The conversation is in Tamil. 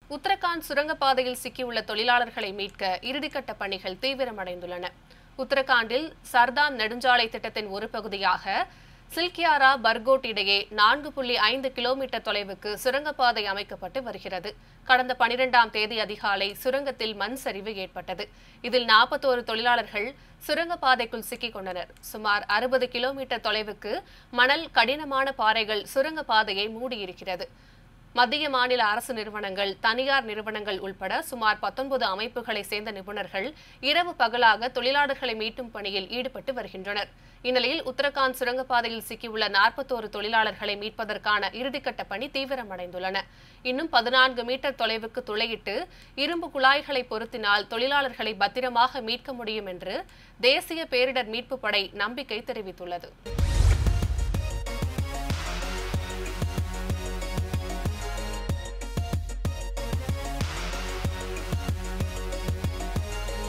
உத்தரகாண்ட் சுரங்கப்பாதையில் சிக்கியுள்ள தொழிலாளர்களை மீட்க இறுதிக்கட்ட பணிகள் தீவிரமடைந்துள்ளன உத்தரகாண்டில் சர்தாம் நெடுஞ்சாலை திட்டத்தின் ஒரு பகுதியாக சில்கியாரா பர்கோட் இடையே நான்கு புள்ளி ஐந்து கிலோமீட்டர் தொலைவுக்கு சுரங்கப்பாதை அமைக்கப்பட்டு வருகிறது கடந்த பனிரெண்டாம் தேதி அதிகாலை சுரங்கத்தில் மண் சரிவு ஏற்பட்டது இதில் நாற்பத்தோரு தொழிலாளர்கள் சுரங்கப்பாதைக்குள் சிக்கிக் கொண்டனர் சுமார் அறுபது கிலோமீட்டர் தொலைவுக்கு மணல் கடினமான பாறைகள் சுரங்கப்பாதையை மூடியிருக்கிறது மத்திய மாநில அரசு நிறுவனங்கள் தனியார் நிறுவனங்கள் உள்பட சுமார் பத்தொன்பது அமைப்புகளை சேர்ந்த நிபுணர்கள் இரவு பகலாக தொழிலாளர்களை மீட்டும் பணியில் ஈடுபட்டு வருகின்றனர் இந்நிலையில் உத்தரகாண்ட் சுரங்கப்பாதையில் சிக்கியுள்ள நாற்பத்தோரு தொழிலாளர்களை மீட்பதற்கான இறுதிக்கட்ட பணி தீவிரமடைந்துள்ளன இன்னும் பதினான்கு மீட்டர் தொலைவுக்கு துளையிட்டு இரும்பு குழாய்களை பொருத்தினால் தொழிலாளர்களை பத்திரமாக மீட்க முடியும் என்று தேசிய பேரிடர் மீட்புப் படை நம்பிக்கை தெரிவித்துள்ளது